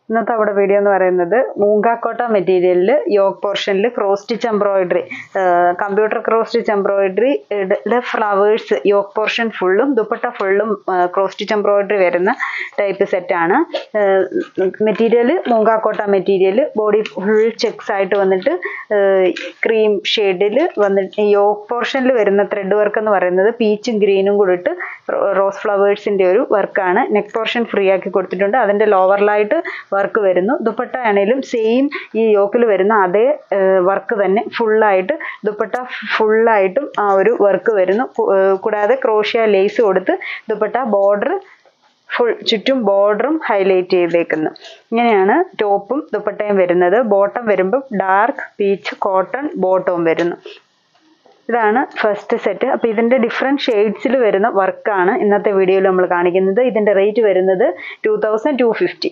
ഇന്നത്തെ അവിടെ വീഡിയോ എന്ന് പറയുന്നത് മൂങ്കാക്കോട്ട മെറ്റീരിയലിൽ യോക്ക് പോർഷനിൽ cross stitch embroidery computer cross stitch embroidery flowers yoke portion ഫുള്ളും ദുപ്പട്ട ഫുള്ളും ക്രോസ് സ്റ്റിച്ച് എംബ്രോയിഡറി വരുന്ന ടൈപ്പ് സെറ്റാണ് മെറ്റീരിയൽ മൂങ്കാക്കോട്ട മെറ്റീരിയൽ ബോഡി ഫുൾ ചെക്സ് ആയിട്ട് വന്നിട്ട് ക്രീം ഷെയ്ഡിൽ വന്നിട്ട് യോക്ക് പോർഷനിൽ വരുന്ന ത്രെഡ് വർക്ക് എന്ന് പറയുന്നത് പീച്ചും ഗ്രീനും കൂടി ഇട്ട് റോസ് ഫ്ലവേഴ്സിൻ്റെ ഒരു വർക്കാണ് നെക്ക് പോർഷൻ ഫ്രീ ആക്കി കൊടുത്തിട്ടുണ്ട് അതിൻ്റെ ലോവറിലായിട്ട് വർക്ക് വരുന്നു ദുപ്പട്ട ആണെങ്കിലും സെയിം ഈ യോക്കിൽ വരുന്ന അതേ വർക്ക് തന്നെ ഫുള്ളായിട്ട് ദുപ്പട്ട ഫുള്ളായിട്ടും ആ ഒരു വർക്ക് വരുന്നു കു- ഏർ കൂടാതെ ക്രോഷ്യ ലേസ് കൊടുത്ത് ദുപ്പട്ട ബോർഡർ ഫുൾ ചുറ്റും ബോർഡറും ഹൈലൈറ്റ് ചെയ്തേക്കുന്നു ഇങ്ങനെയാണ് ടോപ്പും ദുപ്പട്ടയും വരുന്നത് ബോട്ടം വരുമ്പോൾ ഡാർക്ക് പീച്ച് കോട്ടൺ ബോട്ടവും വരുന്നു ഇതാണ് ഫസ്റ്റ് സെറ്റ് അപ്പോൾ ഇതിൻ്റെ ഡിഫറെൻറ്റ് ഷെയ്ഡ്സിൽ വരുന്ന വർക്കാണ് ഇന്നത്തെ വീഡിയോയിൽ നമ്മൾ കാണിക്കുന്നത് ഇതിൻ്റെ റേറ്റ് വരുന്നത് ടു തൗസൻഡ് ടു ഫിഫ്റ്റി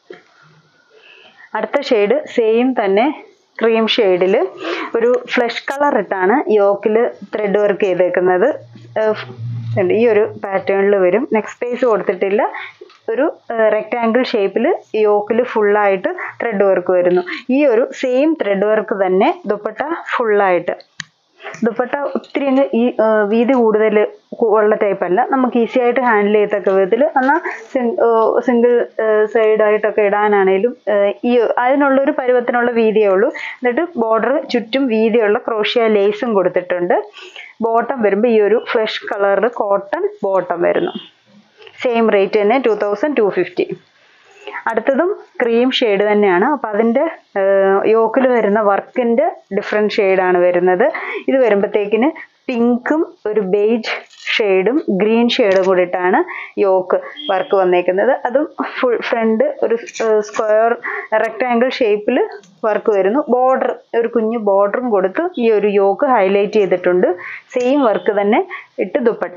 അടുത്ത ഷെയ്ഡ് സെയിം തന്നെ ക്രീം ഷെയ്ഡിൽ ഒരു ഫ്ലഷ് കളർ ഇട്ടാണ് യോക്കിൽ ത്രെഡ് വർക്ക് ചെയ്തേക്കുന്നത് ഏഹ് ഉണ്ട്. ഈ ഒരു പാറ്റേണിൽ വരും നെക്സ്റ്റ് പേസ് കൊടുത്തിട്ടില്ല ഒരു റെക്റ്റാങ്കിൾ ഷേപ്പിൽ യോക്കിൽ ഫുള്ളായിട്ട് ത്രെഡ് വർക്ക് വരുന്നു ഈ ഒരു സെയിം ത്രെഡ് വർക്ക് തന്നെ ദുപ്പട്ട ഫുള്ളായിട്ട് ദുപ്പട്ട ഒത്തിരി അങ്ങ് ഈ ആ, വീതി കൂടുതൽ ഉള്ള ടൈപ്പ് അല്ല നമുക്ക് ഈസി ആയിട്ട് ഹാൻഡിൽ ചെയ്യത്തക്ക വിധത്തിൽ എന്നാൽ സിംഗിൾ സൈഡ് ആയിട്ടൊക്കെ ഇടാനാണേലും ആ, ഈ അതിനുള്ളൊരു പരുവത്തിനുള്ള വീതിയേ ഉള്ളൂ എന്നിട്ട് ബോർഡർ ചുറ്റും വീതിയുള്ള ക്രോഷ്യ ലേസും കൊടുത്തിട്ടുണ്ട് ബോട്ടം വരുമ്പോൾ ഈ ഒരു ഫ്ലഷ് കളറിൽ കോട്ടൺ ബോട്ടം വരുന്നു സെയിം റേറ്റ് തന്നെ ടു തൗസൻഡ് ടു ഫിഫ്റ്റി അടുത്തതും ക്രീം ഷെയ്ഡ് തന്നെയാണ് അപ്പം അതിൻ്റെ യോക്കിൽ വരുന്ന വർക്കിൻ്റെ ഡിഫറെൻറ്റ് ഷെയ്ഡാണ് വരുന്നത് ഇത് വരുമ്പോഴത്തേക്കിന് പിങ്കും ഒരു ബേജ് ഷെയ്ഡും ഗ്രീൻ ഷെയ്ഡും കൂടിയിട്ടാണ് യോക്ക് വർക്ക് വന്നേക്കുന്നത് അതും ഫുൾ ഫ്രണ്ട് ഒരു സ്ക്വയർ റെക്റ്റാങ്കിൾ ഷേപ്പിൽ വർക്ക് വരുന്നു ബോർഡർ ഒരു കുഞ്ഞു ബോർഡറും കൊടുത്ത് ഈ ഒരു യോക്ക് ഹൈലൈറ്റ് ചെയ്തിട്ടുണ്ട് സെയിം വർക്ക് തന്നെ ഇട്ട് ദുപ്പട്ട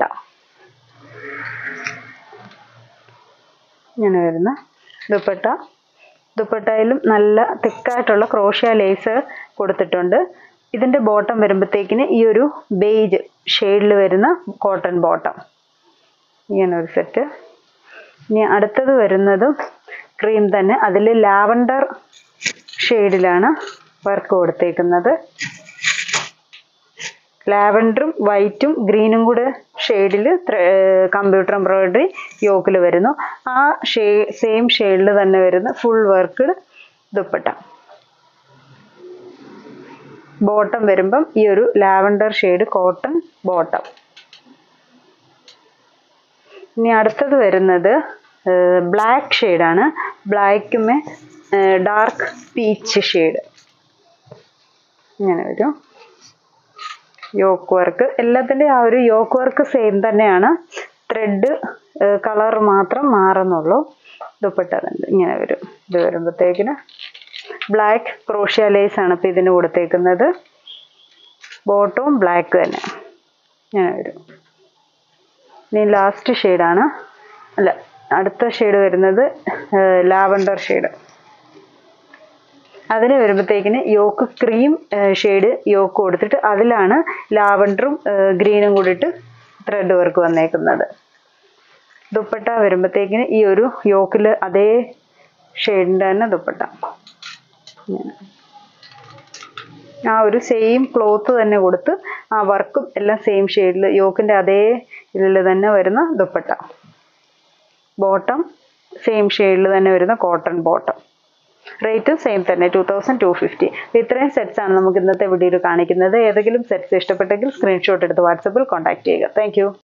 ഇങ്ങനെ വരുന്ന ദുപ്പട്ട ദുപ്പട്ടയിലും നല്ല തിക്കായിട്ടുള്ള ക്രോഷ്യ ലേസ് കൊടുത്തിട്ടുണ്ട് ഇതിൻ്റെ ബോട്ടം വരുമ്പോഴത്തേക്കിന് ഈ ഒരു ബേജ് ഷെയ്ഡിൽ വരുന്ന കോട്ടൺ ബോട്ടം ഇങ്ങനെ ഒരു സെറ്റ് ഇനി അടുത്തത് വരുന്നത് ക്രീം തന്നെ അതിൽ ലാവണ്ടർ ഷെയ്ഡിലാണ് വർക്ക് കൊടുത്തേക്കുന്നത് ലാവൻഡറും വൈറ്റും ഗ്രീനും കൂടെ ഷെയ്ഡിൽ കമ്പ്യൂട്ടർ എംബ്രോയിഡറി യോക്കിൽ വരുന്നു ആ ഷേ സെയിം ഷെയ്ഡിൽ തന്നെ വരുന്ന ഫുൾ വർക്ക് ദുപ്പട്ട ബോട്ടം വരുമ്പം ഈ ഒരു ലാവൻഡർ ഷെയ്ഡ് കോട്ടൺ ബോട്ടം ഇനി അടുത്തത് വരുന്നത് ബ്ലാക്ക് ഷെയ്ഡാണ് ബ്ലാക്കുമേ ഡാർക്ക് പീച്ച് ഷെയ്ഡ് ഇങ്ങനെ വരും യോക്ക് വർക്ക് എല്ലാത്തിൻ്റെയും ആ ഒരു യോക്ക് വർക്ക് സെയിം തന്നെയാണ് ത്രെഡ് കളർ മാത്രം മാറുന്നുള്ളൂ ദുപ്പട്ട തന്നെ ഇങ്ങനെ വരും ഇത് വരുമ്പോഴത്തേക്കിന് ബ്ലാക്ക് ക്രോഷ്യ ലേസ് ആണ് ഇപ്പം ഇതിന് കൊടുത്തേക്കുന്നത് ബോട്ടവും ബ്ലാക്ക് തന്നെ ഇങ്ങനെ വരും ഇനി ലാസ്റ്റ് ഷെയ്ഡാണ് അല്ല അടുത്ത ഷെയ്ഡ് വരുന്നത് ലാവണ്ടർ ഷെയ്ഡ് അതിന് വരുമ്പോഴത്തേക്കിന് യോക്ക് ക്രീം ഷെയ്ഡ് യോക്ക് കൊടുത്തിട്ട് അതിലാണ് ലാവണ്ടറും ഗ്രീനും കൂടിയിട്ട് ത്രെഡ് വർക്ക് വന്നേക്കുന്നത് ദുപ്പട്ട വരുമ്പോഴത്തേക്കിന് ഈ ഒരു യോക്കിൽ അതേ ഷെയ്ഡിൻ്റെ തന്നെ ദുപ്പട്ട ഇങ്ങനെ. ആ ഒരു സെയിം ക്ലോത്ത് തന്നെ കൊടുത്ത് ആ വർക്കും എല്ലാം സെയിം ഷെയ്ഡിൽ യോക്കിൻ്റെ അതേ ഇതിൽ തന്നെ വരുന്ന ദുപ്പട്ട ബോട്ടം സെയിം ഷെയ്ഡിൽ തന്നെ വരുന്ന കോട്ടൺ ബോട്ടം റേറ്റും സെയിം തന്നെ ടു തൗസൻഡ് ടു ഫിഫ്റ്റി ഇത്രയും സെറ്റ്സ് ആണ് നമുക്ക് ഇന്നത്തെ വീഡിയോയിൽ കാണിക്കുന്നത് ഏതെങ്കിലും സെറ്റ്സ് ഇഷ്ടപ്പെട്ടെങ്കിൽ സ്ക്രീൻഷോട്ട് എടുത്ത് വാട്സപ്പിൽ കോൺടാക്ട് ചെയ്യുക താങ്ക്